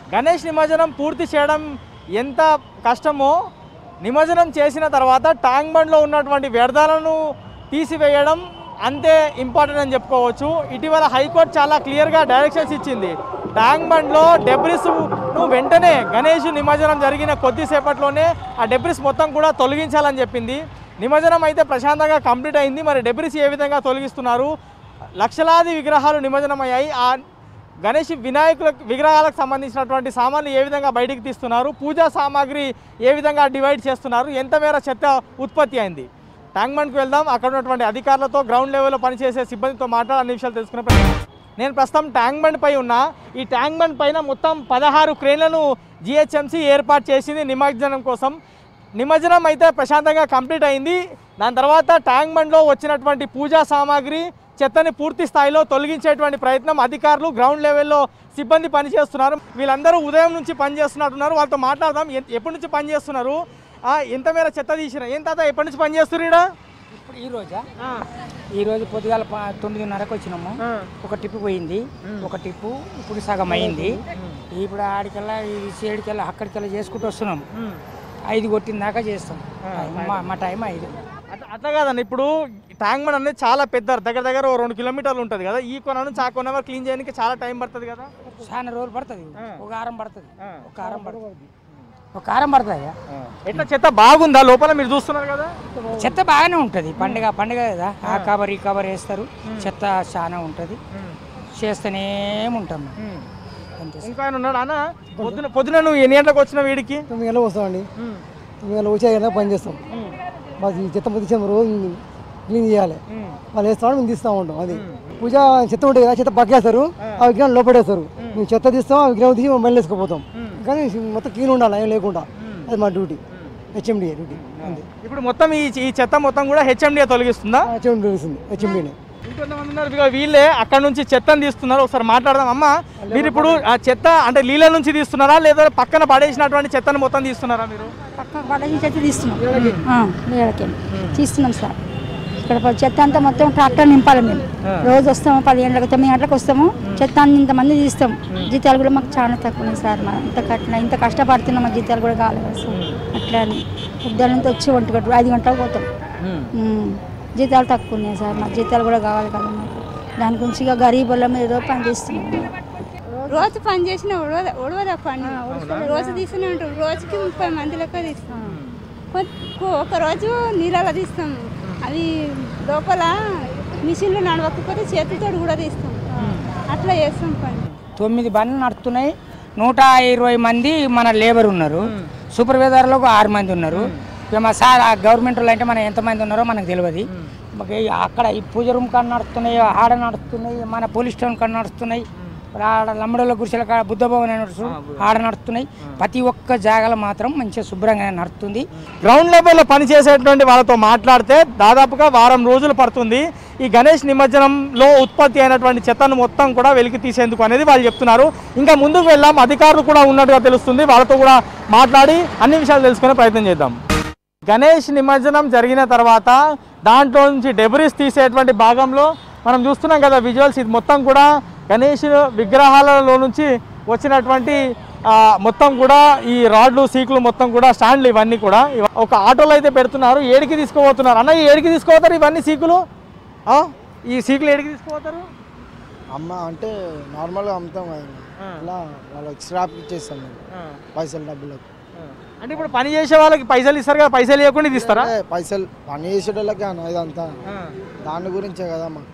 గణేష్ నిమజ్జనం పూర్తి చేయడం ఎంత కష్టమో నిమజ్జనం చేసిన తర్వాత ట్యాంక్ బండ్లో ఉన్నటువంటి వ్యర్థాలను తీసివేయడం అంతే ఇంపార్టెంట్ అని చెప్పుకోవచ్చు ఇటీవల హైకోర్టు చాలా క్లియర్గా డైరెక్షన్స్ ఇచ్చింది ట్యాంక్ బండ్లో డెబ్రిస్ వెంటనే గణేష్ నిమజ్జనం జరిగిన కొద్దిసేపట్లోనే ఆ డెబ్రిస్ మొత్తం కూడా తొలగించాలని చెప్పింది నిమజ్జనం అయితే ప్రశాంతంగా కంప్లీట్ అయింది మరి డెబ్రిస్ ఏ విధంగా తొలగిస్తున్నారు లక్షలాది విగ్రహాలు నిమజ్జనం అయ్యాయి ఆ గణేష్ వినాయకుల విగ్రహాలకు సంబంధించినటువంటి సామాన్లు ఏ విధంగా బయటికి తీస్తున్నారు పూజా సామాగ్రి ఏ విధంగా డివైడ్ చేస్తున్నారు ఎంత మేర చెత్త ఉత్పత్తి అయింది ట్యాంక్ బండ్కి వెళ్దాం అక్కడ ఉన్నటువంటి అధికారులతో గ్రౌండ్ లెవెల్లో పనిచేసే సిబ్బందితో మాట్లాడి అన్ని విషయాలు తెలుసుకునే ప్రయత్నం నేను ప్రస్తుతం ట్యాంక్ బండ్ పై ఉన్నా ఈ ట్యాంక్ బండ్ పైన మొత్తం పదహారు క్రేన్లను జిహెచ్ఎంసీ ఏర్పాటు చేసింది నిమజ్జనం కోసం నిమజ్జనం అయితే ప్రశాంతంగా కంప్లీట్ అయింది దాని తర్వాత ట్యాంక్ బండ్లో వచ్చినటువంటి పూజా సామాగ్రి చెత్తని పూర్తి స్థాయిలో తొలగించేటువంటి ప్రయత్నం అధికారులు గ్రౌండ్ లెవెల్లో సిబ్బంది పనిచేస్తున్నారు వీళ్ళందరూ ఉదయం నుంచి పనిచేస్తున్నట్టున్నారు వాళ్ళతో మాట్లాడదాం ఎ- ఎప్పటి నుంచి పనిచేస్తున్నారు ఆ, ఎంత మేర చెత్త తీసిన ఏం తాత ఎప్పటి నుంచి పనిచేస్తున్నారు ఈడ ఇప్పుడు ఈ రోజా ఈ రోజు పొద్దుగాల ప- తొమ్మిదిన్నరకు వచ్చినాము ఒక టిప్పు పోయింది ఒక టిప్పు ఇప్పుడు సగం అయింది ఇప్పుడు ఆడికెళ్ళా ఈ సైడ్కెళ్ళా అక్కడికెళ్ళా చేసుకుంటూ వస్తున్నాం ఐదు కొట్టిన దాకా చేస్తాం టైం మా- మా టైం ఐదు అట్లా అట్లా కాదండి ఇప్పుడు ట్యాంక్ బండ్ అనేది చాలా పెద్ద దగ్గర దగ్గర ఓ రెండు కిలోమీటర్లు ఉంటుంది కదా ఈ కొన నుంచి ఆ కొన వరకు క్లీన్ చేయడానికి చాలా టైం పడుతుంది కదా చాలా రోజులు పడుతుంది ఒక వారం పడుతుంది ఆ. ఒక వారం పడుతుంది ఒక వారం పడుతుంది ఎట్లా చెత్త బాగుందా లోపల మీరు చూస్తున్నారు కదా చెత్త బాగానే ఉంటుంది పండుగ పండుగ కదా ఆ కవర్ ఈ కవర్ వేస్తారు చెత్త చాలా ఉంటుంది చేస్తూనే ఉంటాం మేము. అంతే సార్. ఇంకా ఆయన ఉన్నాడు అన్న పొద్దున పొద్దున నువ్వు ఎన్ని గంటలకు వచ్చిన వీడికి తొమ్మిది గంటలకు వస్తామండి తొమ్మిది గంటలకు వచ్చే గంటలకు పని చేస్తాం మాకు ఈ చెత్త పొద్దు రోజు క్లీన్ చేయాలి వాళ్ళు వేస్తామని మేము తీస్తూ ఉంటాం అది పూజ చెత్త ఉంటుంది కదా చెత్త పక్కేస్తారు ఆ విగ్రహం లోపడేస్తారు మేము చెత్త తీస్తాం ఆ విగ్రహం తీసి మళ్ళీ వేసుకుపోతాం కానీ మొత్తం క్లీన్ ఉండాలి ఏం లేకుండా అది మా డ్యూటీ హెచ్ఎండి డ్యూటీ అంతే ఇప్పుడు మొత్తం ఈ ఈ చెత్త మొత్తం కూడా హెచ్ఎండిఏ తొలగిస్తుందా హెచ్ఎండి తెలుస్తుంది హెచ్ఎండిని ఇంకొంతమంది ఉన్నారు ఇదిగో వీళ్ళే అక్కడ నుంచి చెత్తను తీస్తున్నారు ఒకసారి మాట్లాడదాం అమ్మ మీరు ఇప్పుడు ఆ చెత్త అంటే నీళ్ళ నుంచి తీస్తున్నారా లేదా పక్కన పడేసినటువంటి చెత్తను మొత్తం తీస్తున్నారా మీరు పక్కన పడేసి చెత్త తీస్తున్నాం ఆ, నీళ్ళకి తీస్తున్నాం సార్ ఇక్కడ ప- చెత్త అంతా మొత్తం ట్రాక్టర్ నింపాలి మేము రోజు వస్తాము పది గంటలకు తొమ్మిది గంటలకు వస్తాము చెత్త అన్ని ఇంతమంది తీస్తాం జీతాలు కూడా మాకు చాలా తక్కువ ఉన్నాయి సార్ మా ఇంత కట్టిన ఇంత కష్టపడుతున్నాం మాకు జీతాలు కూడా కావాలి కదా సార్ అట్లా అని పొద్దున్న నుంచి వచ్చి ఒంటి గంట ఐదు గంటలకు పోతాం ఉమ్. జీతాలు తక్కువ ఉన్నాయి సార్ మాకు జీతాలు కూడా కావాలి కదా మాకు దాని గురించి ఇక గరీబ్ వాళ్ళ మీద ఏదో పని చేస్తున్నాం రోజు పని చేసిన ఉడవద ఉడవదా పని రోజు తీస్తూనే ఉంటాం రోజుకి ముప్పై మంది లెక్క తీస్తాం కొ- ఒక రోజు నీళ్ళలో తీస్తాం అవి లోపల మిషన్లు నడవకపోతే చేతులతో కూడా తీస్తాం అట్లా చేస్తాం పని తొమ్మిది బండ్లు నడుస్తున్నాయి నూట ఇరవై మంది మన లేబర్ ఉన్నారు సూపర్వైజర్లో ఒక ఆరు మంది ఉన్నారు ఇక మా సార్ ఆ గవర్నమెంట్ వాళ్ళు అంటే మన ఎంతమంది ఉన్నారో మనకు తెలియదు మాకు ఈ అక్కడ ఈ పూజ రూమ్ కాడ నడుస్తున్నాయి ఆడ నడుస్తున్నాయి మన పోలీస్ స్టేషన్ కాడ నడుస్తున్నాయి ఆడ లంబడోళ్ళ గుడిసెల కాడ బుద్ధ భవన్ అని నడుస్తుంది ఆడ నడుస్తున్నాయి ప్రతి ఒక్క జాగాలో మాత్రం మంచిగా శుభ్రంగా నడుస్తుంది గ్రౌండ్ లెవెల్లో పనిచేసేటువంటి వాళ్ళతో మాట్లాడితే దాదాపుగా వారం రోజులు పడుతుంది ఈ గణేష్ నిమజ్జనంలో ఉత్పత్తి అయినటువంటి చెత్తను మొత్తం కూడా వెలికి తీసేందుకు అనేది వాళ్ళు చెప్తున్నారు ఇంకా ముందుకు వెళ్ళాం అధికారులు కూడా ఉన్నట్టుగా తెలుస్తుంది వాళ్ళతో కూడా మాట్లాడి అన్ని విషయాలు తెలుసుకునే ప్రయత్నం చేద్దాం గణేష్ నిమజ్జనం జరిగిన తర్వాత దాంట్లో నుంచి డెబ్రిస్ తీసేటువంటి భాగంలో మనం చూస్తున్నాం కదా విజువల్స్ ఇది మొత్తం కూడా గణేష్ విగ్రహాలలో నుంచి వచ్చినటువంటి ఆ, మొత్తం కూడా ఈ రాడ్లు సీకులు మొత్తం కూడా స్టాండ్లు ఇవన్నీ కూడా ఇవ- ఒక ఆటోలో అయితే పెడుతున్నారు ఏడికి తీసుకుపోతున్నారు అన్న ఈ ఏడికి తీసుకుపోతారు ఇవన్నీ సీకులు ఆ? ఈ సీకులు ఏడికి తీసుకుపోతారు అమ్మ అంటే నార్మల్గా అమ్ముతాం కదా ఇలా వాళ్ళకి స్క్రాప్ ఇచ్చేస్తాం మేము పైసలు డబ్బులకు అంటే ఇప్పుడు పని చేసే వాళ్ళకి పైసలు ఇస్తారు కదా పైసలు ఇవ్వకుండా ఇది ఇస్తారా అంటే పైసలు పని చేసేటోళ్ళకి అన్న ఇదంతా దాని గురించే కదా మాకు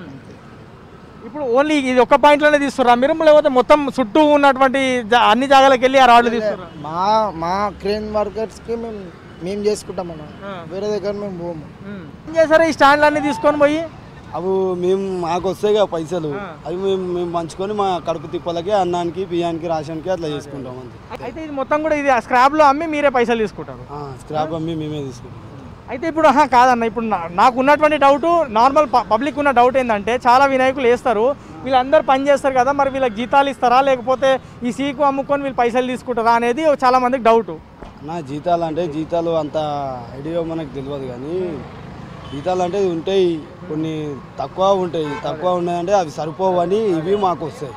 ఇప్పుడు ఓన్లీ ఇది ఒక్క పాయింట్లోనే తీస్తారా మీరు లేకపోతే మొత్తం చుట్టూ ఉన్నటువంటి జా- అన్ని జాగాలకు వెళ్ళి ఆ రాడ్లు తీస్తారా మా మా క్రేన్ వర్కర్స్కి మేము మేము చేసుకుంటాం అన్న వేరే దగ్గర మేము పోము ఏం చేశారు ఈ స్టాండ్లు అన్ని తీసుకొని పోయి అవి మేము మాకు వస్తాయి కదా పైసలు అవి మేము మేము పంచుకొని మా కడుపు తిప్పలకి అన్నానికి బియ్యానికి రాషన్కి అట్లా చేసుకుంటాం అంతే అయితే ఇది మొత్తం కూడా ఇది స్క్రాప్లో అమ్మి మీరే పైసలు తీసుకుంటారు ఆ, స్క్రాప్ అమ్మి మేమే తీసుకుంటాం అయితే ఇప్పుడు ఆహా కాదన్న ఇప్పుడు నా- నాకు ఉన్నటువంటి డౌట్ నార్మల్ పబ్లిక్ ఉన్న డౌట్ ఏంటంటే చాలా వినాయకులు వేస్తారు వీళ్ళందరూ పని చేస్తారు కదా మరి వీళ్ళకి జీతాలు ఇస్తారా లేకపోతే ఈ సీకు అమ్ముకొని వీళ్ళు పైసలు తీసుకుంటారా అనేది చాలా మందికి డౌట్ నా జీతాలు అంటే జీతాలు అంత ఐడియా మనకు తెలియదు కానీ జీతాలు అంటే ఉంటాయి కొన్ని తక్కువ ఉంటాయి తక్కువ ఉన్నాయంటే అవి సరిపోవని ఇవి మాకు వస్తాయి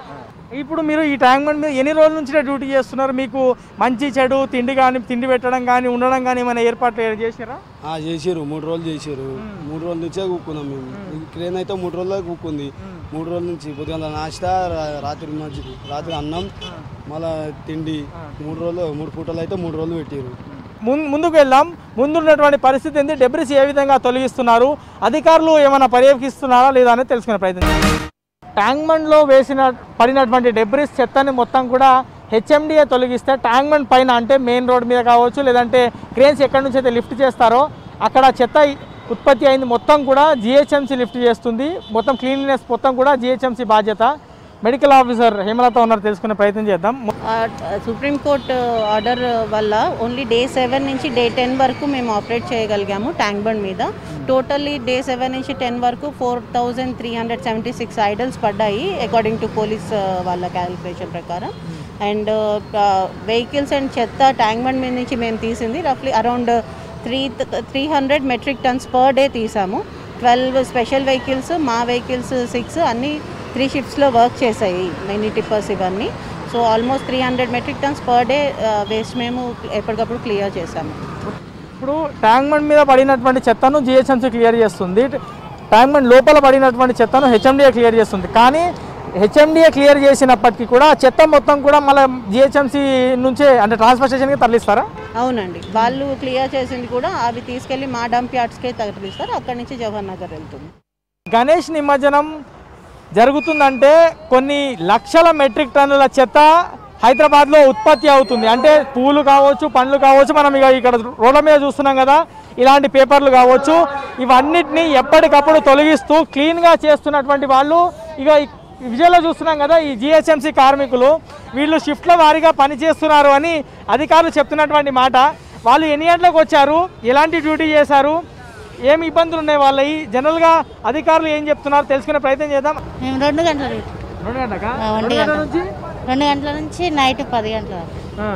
ఇప్పుడు మీరు ఈ ట్యాంక్ బండ్ మీద ఎన్ని రోజుల నుంచి డ్యూటీ చేస్తున్నారు మీకు మంచి చెడు తిండి కానీ తిండి పెట్టడం కానీ ఉండడం కానీ ఏమైనా ఏర్పాట్లు ఏమైనా చేసారా ఆ, చేసిర్రు మూడు రోజులు చేసిర్రు మూడు రోజుల నుంచే కూక్కున్నాం మేము ఈ క్రేన్ అయితే మూడు రోజుల్లో కూక్కుంది మూడు రోజుల నుంచి పొద్దుగల నాష్టా రా- రాత్రి మధ్య రాత్రి అన్నం మళ్ళా తిండి మూడు రోజులు మూడు పూటలు అయితే మూడు రోజులు పెట్టారు ముం- ముందుకు వెళ్దాం ముందున్నటువంటి పరిస్థితి ఏంటి డెబ్రిస్ ఏ విధంగా తొలగిస్తున్నారు అధికారులు ఏమైనా పర్యవేక్షిస్తున్నారా లేదా అనేది తెలుసుకునే ప్రయత్నం చేద్దాం. ట్యాంక్ బండ్లో వేసిన పడినటువంటి డెబ్రిస్ చెత్తని మొత్తం కూడా హెచ్ఎండిఏ తొలగిస్తే ట్యాంక్ బండ్ పైన అంటే మెయిన్ రోడ్ మీద కావచ్చు లేదంటే క్రేన్స్ ఎక్కడి నుంచి అయితే లిఫ్ట్ చేస్తారో అక్కడ చెత్త ఉత్పత్తి అయింది మొత్తం కూడా జిహెచ్ఎంసీ లిఫ్ట్ చేస్తుంది మొత్తం క్లీన్లీనెస్ మొత్తం కూడా జిహెచ్ఎంసీ బాధ్యత మెడికల్ ఆఫీసర్ హేమలత ఉన్నారు తెలుసుకునే ప్రయత్నం చేద్దాం సుప్రీం కోర్ట్ ఆర్డర్ వల్ల ఓన్లీ డే సెవెన్ నుంచి డే టెన్ వరకు మేము ఆపరేట్ చేయగలిగాము ట్యాంక్ బండ్ మీద టోటల్లీ డే సెవెన్ నుంచి టెన్ వరకు four thousand three hundred seventy six idols పడ్డాయి అకార్డింగ్ టు పోలీస్ వాళ్ళ క్యాలిక్యులేషన్ ప్రకారం అండ్ వెహికల్స్ అండ్ చెత్త ట్యాంక్ బండ్ మీద నుంచి మేము తీసింది రఫ్లీ around three three hundred metric tons per day తీసాము ట్వెల్వ్ స్పెషల్ వెహికల్స్ మా వెహికల్స్ సిక్స్ అన్నీ త్రీ షిఫ్ట్స్లో వర్క్ చేసాయి మినీ టిప్పర్స్ ఇవన్నీ so almost three hundred metric tons per day waste మేము ఎప్పటికప్పుడు క్లియర్ చేసాము ఇప్పుడు ట్యాంక్ బండ్ మీద పడినటువంటి చెత్తను జిహెచ్ఎంసీ క్లియర్ చేస్తుంది ట్యాంక్ బండ్ లోపల పడినటువంటి చెత్తను హెచ్ఎండిఏ క్లియర్ చేస్తుంది కానీ హెచ్ఎండిఏ క్లియర్ చేసినప్పటికీ కూడా ఆ చెత్త మొత్తం కూడా మళ్ళీ జిహెచ్ఎంసీ నుంచే అంటే ట్రాన్స్ఫర్ స్టేషన్కి తరలిస్తారా అవునండి వాళ్ళు క్లియర్ చేసింది కూడా అవి తీసుకెళ్ళి మా డంప్ యార్డ్స్కే తరలిస్తారు అక్కడి నుంచి జవహర్ నగర్ వెళ్తుంది గణేష్ నిమజ్జనం జరుగుతుందంటే కొన్ని లక్షల మెట్రిక్ టన్నుల చెత్త హైదరాబాద్లో ఉత్పత్తి అవుతుంది అంటే పూలు కావచ్చు పండ్లు కావచ్చు మనం ఇక ఇక్కడ రోడ్ల మీద చూస్తున్నాం కదా ఇలాంటి పేపర్లు కావచ్చు ఇవన్నిటిని ఎప్పటికప్పుడు తొలగిస్తూ క్లీన్గా చేస్తున్నటువంటి వాళ్ళు ఇక ఈ విజయలో చూస్తున్నాం కదా ఈ జిహెచ్ఎంసీ కార్మికులు వీళ్ళు షిఫ్ట్ల వారీగా పనిచేస్తున్నారు అని అధికారులు చెప్తున్నటువంటి మాట వాళ్ళు ఎన్ని గంటలకు వచ్చారు ఎలాంటి డ్యూటీ చేశారు ఏమి ఇబ్బందులు ఉన్నాయి వాళ్ళవి జనరల్గా అధికారులు ఏం చెప్తున్నారు తెలుసుకునే ప్రయత్నం చేద్దాం మేము రెండు గంటల డ్యూటీ. రెండు గంటలకా? ఆ, ఒంటి రెండు గంటల గంట. నుంచి రెండు గంటల నుంచి నైట్ పది గంటల వరకు. ఆ.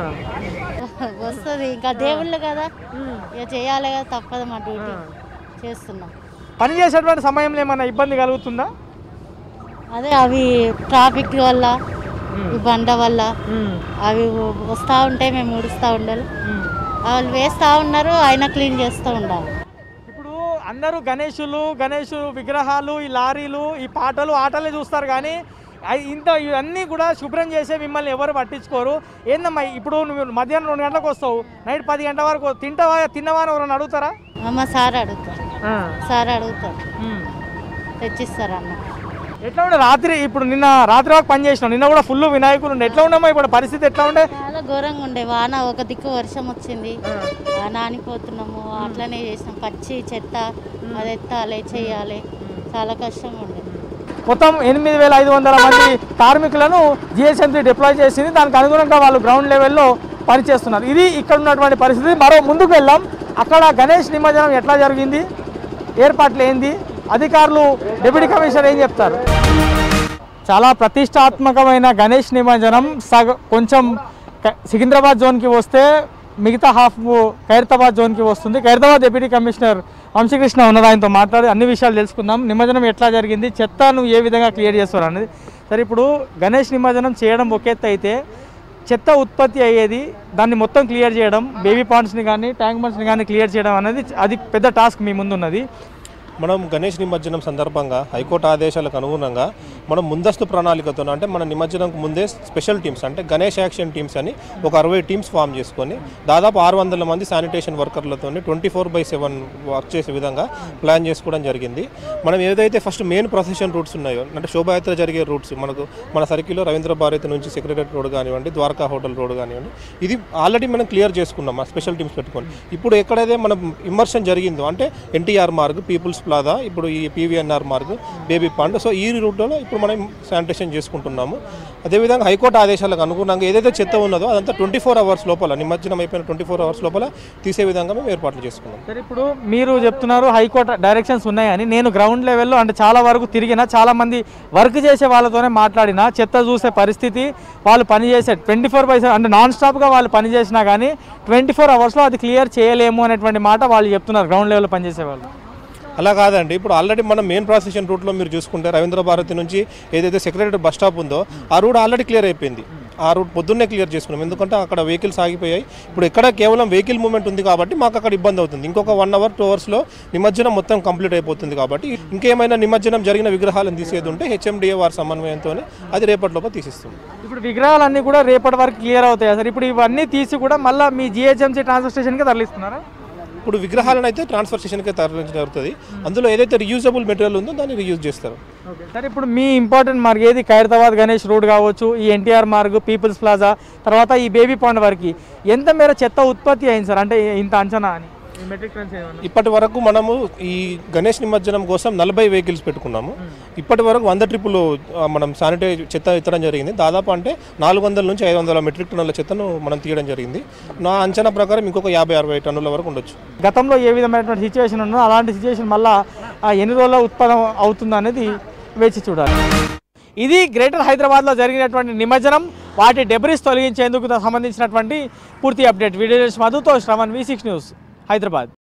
వస్తుంది ఇంకా దేవుళ్ళు కదా ఇక చేయాలి కదా తప్పదు మా డ్యూటీ చేస్తున్నాం పని చేసేటువంటి సమయంలో ఏమైనా ఇబ్బంది కలుగుతుందా అదే అవి ట్రాఫిక్ వల్ల ఈ బండ వల్ల అవి వస్తూ ఉంటే మేము ఊడుస్తూ ఉండాలి వాళ్ళు వేస్తూ ఉన్నారు ఆయన క్లీన్ చేస్తూ ఉండాలి ఇప్పుడు అందరూ గణేషులు గణేష్ విగ్రహాలు ఈ లారీలు ఈ పాటలు ఆటలే చూస్తారు కానీ అయి- ఇంత ఇవన్నీ కూడా శుభ్రం చేసే మిమ్మల్ని ఎవరు పట్టించుకోరు ఏందమ్మా ఇప్పుడు నువ్వు మధ్యాహ్నం రెండు గంటలకు వస్తావు నైట్ పది గంటల వరకు తింటావా తిన్నవా అని ఎవరైనా అడుగుతారా అమ్మ సార్ అడుగుతారు సార్ అడుగుతారు తెచ్చిస్తారు అన్న ఎట్లా ఉండే రాత్రి ఇప్పుడు నిన్న రాత్రి వరకు పని చేసినావు నిన్న కూడా ఫుల్ వినాయకులు ఉండే ఎట్లా ఉండమ్మా ఇప్పుడు పరిస్థితి ఎట్లా ఉండే చాలా ఘోరంగా ఉండే వాన ఒక దిక్కు వర్షం వచ్చింది ఆ నానిపోతున్నాము అట్లనే చేసినాం పచ్చి చెత్త అది ఎత్తాలి చేయాలి చాలా కష్టంగా ఉండే మొత్తం ఎనిమిది వేల ఐదు వందల మంది కార్మికులను జిహెచ్ఎంసీ డిప్లాయ్ చేసింది దానికి అనుగుణంగా వాళ్ళు గ్రౌండ్ లెవెల్లో పనిచేస్తున్నారు ఇది ఇక్కడ ఉన్నటువంటి పరిస్థితి మరో ముందుకు వెళ్ళాం అక్కడ గణేష్ నిమజ్జనం ఎట్లా జరిగింది ఏర్పాట్లు ఏంది అధికారులు డిప్యూటీ కమిషనర్ ఏం చెప్తారు చాలా ప్రతిష్టాత్మకమైన గణేష్ నిమజ్జనం సగ కొంచెం క- సికింద్రాబాద్ జోన్కి వస్తే మిగతా హాఫ్ ఖైరతాబాద్ జోన్కి వస్తుంది ఖైరతాబాద్ డిప్యూటీ కమిషనర్ వంశీకృష్ణ ఉన్నారు ఆయనతో మాట్లాడి అన్ని విషయాలు తెలుసుకుందాం నిమజ్జనం ఎట్లా జరిగింది చెత్తను ఏ విధంగా క్లియర్ చేస్తారు అనేది సరే ఇప్పుడు గణేష్ నిమజ్జనం చేయడం ఒక ఎత్తు అయితే చెత్త ఉత్పత్తి అయ్యేది దాన్ని మొత్తం క్లియర్ చేయడం బేబీ పాండ్స్ని కానీ ట్యాంక్ బండ్స్ని కానీ క్లియర్ చేయడం అనేది అది పెద్ద టాస్క్ మీ ముందున్నది మనం గణేష్ నిమజ్జనం సందర్భంగా హైకోర్టు ఆదేశాలకు అనుగుణంగా మనం ముందస్తు ప్రణాళికతో అంటే మన నిమజ్జనంకు ముందే స్పెషల్ టీమ్స్ అంటే గణేష్ యాక్షన్ టీమ్స్ అని ఒక అరవై టీమ్స్ ఫామ్ చేసుకొని దాదాపు ఆరు వందల మంది శానిటేషన్ వర్కర్లతో twenty four by seven work చేసే విధంగా ప్లాన్ చేసుకోవడం జరిగింది మనం ఏదైతే ఫస్ట్ మెయిన్ ప్రొసెషన్ రూట్స్ ఉన్నాయో అంటే శోభాయాత్ర జరిగే రూట్స్ మనకు మన సర్కిల్లో రవీంద్ర భారతి నుంచి సెక్రటరీ రోడ్ కానివ్వండి ద్వారకా హోటల్ రోడ్ కానివ్వండి ఇది ఆల్రెడీ మనం క్లియర్ చేసుకున్నాం ఆ స్పెషల్ టీమ్స్ పెట్టుకొని ఇప్పుడు ఎక్కడైతే మనం ఇమ్మర్షన్ జరిగిందో అంటే ఎన్టీఆర్ మార్గ్ పీపుల్స్ ప్లాజా ఇప్పుడు ఈ PVNR Marg baby pond so ఈ రూట్లో ఇప్పుడు మనం శానిటేషన్ చేసుకుంటున్నాము అదేవిధంగా హైకోర్టు ఆదేశాలకు అనుగుణంగా ఏదైతే చెత్త ఉన్నదో అదంతా ట్వంటీ ఫోర్ అవర్స్ లోపల నిమజ్జనం అయిపోయిన ట్వంటీ ఫోర్ అవర్స్ లోపల తీసే విధంగా మేము ఏర్పాట్లు చేసుకున్నాం సరే ఇప్పుడు మీరు చెప్తున్నారు హైకోర్టు డైరెక్షన్స్ ఉన్నాయని నేను గ్రౌండ్ లెవెల్లో అంటే చాలా వరకు తిరిగిన చాలా మంది వర్క్ చేసే వాళ్ళతోనే మాట్లాడిన చెత్త చూసే పరిస్థితి వాళ్ళు పని చేసే ట్వంటీ ఫోర్ బై అంటే నాన్ స్టాప్గా వాళ్ళు పని చేసినా కానీ ట్వంటీ ఫోర్ అవర్స్లో అది క్లియర్ చేయలేము అనేటువంటి మాట వాళ్ళు చెప్తున్నారు గ్రౌండ్ లెవెల్లో పనిచేసే వాళ్ళు అలా కాదండి ఇప్పుడు ఆల్రెడీ మనం మెయిన్ ప్రాసెషన్ రూట్లో మీరు చూసుకుంటే రవీంద్ర భారతి నుంచి ఏదైతే సెక్రటరీ బస్ స్టాప్ ఉందో ఆ రూట్ ఆల్రెడీ క్లియర్ అయిపోయింది ఆ రూట్ పొద్దున్నే క్లియర్ చేసుకున్నాం ఎందుకంటే అక్కడ వెహికల్స్ ఆగిపోయాయి ఇప్పుడు ఎక్కడ కేవలం వెహికల్ మూవ్మెంట్ ఉంది కాబట్టి మాకు అక్కడ ఇబ్బంది అవుతుంది ఇంకొక వన్ అవర్ టూ అవర్స్లో నిమజ్జనం మొత్తం కంప్లీట్ అయిపోతుంది కాబట్టి ఇంకేమైనా నిమజ్జనం జరిగిన విగ్రహాలను తీసేది ఉంటే హెచ్ఎండిఏ వారి సమన్వయంతో అది రేపటిలోపు తీసిస్తుంది ఇప్పుడు విగ్రహాలన్నీ కూడా రేపటి వరకు క్లియర్ అవుతాయి సార్ ఇప్పుడు ఇవన్నీ తీసి కూడా మళ్ళీ మీ జిహెచ్ఎంసీ ట్రాన్స్ఫర్ స్టేషన్కి తరలిస్తున్నారా ఇప్పుడు విగ్రహాలను అయితే ట్రాన్స్ఫర్ స్టేషన్కి తరలించడం జరుగుతుంది అందులో ఏదైతే రియూజబుల్ మెటీరియల్ ఉందో దాన్ని రీయూజ్ చేస్తారు సార్ ఇప్పుడు మీ ఇంపార్టెంట్ మార్గ్ ఏది ఖైరతాబాద్ గణేష్ రోడ్ కావచ్చు ఈ ఎన్టీఆర్ మార్గ్ పీపుల్స్ ప్లాజా తర్వాత ఈ బేబీ పాండ్ వరకు ఎంత మేర చెత్త ఉత్పత్తి అయింది సార్ అంటే ఇంత అంచనా అని ఈ మెట్రిక్ టన్స్ ఏమన్నా ఇప్పటి వరకు మనము ఈ గణేష్ నిమజ్జనం కోసం నలభై వెహికల్స్ పెట్టుకున్నాము ఇప్పటి వరకు వంద ట్రిప్పులు ఆ, మనం శానిటైజ్ చెత్త ఎత్తడం జరిగింది దాదాపు అంటే నాలుగు వందల నుంచి ఐదు వందల మెట్రిక్ టన్నుల చెత్తను మనం తీయడం జరిగింది నా అంచనా ప్రకారం ఇంకొక యాభై అరవై టన్నుల వరకు ఉండొచ్చు గతంలో ఏ విధమైనటువంటి సిచ్యువేషన్ ఉందో అలాంటి సిచ్యువేషన్ మళ్ళా ఆ, ఎన్ని రోజుల్లో ఉత్పన్నం అవుతుంది అనేది వేచి చూడాలి ఇది గ్రేటర్ హైదరాబాద్లో జరిగినటువంటి నిమజ్జనం వాటి డెబ్రిస్ తొలగించేందుకు సంబంధించినటువంటి పూర్తి అప్డేట్ వీడియో మధుతో Shravan V six news Hyderabad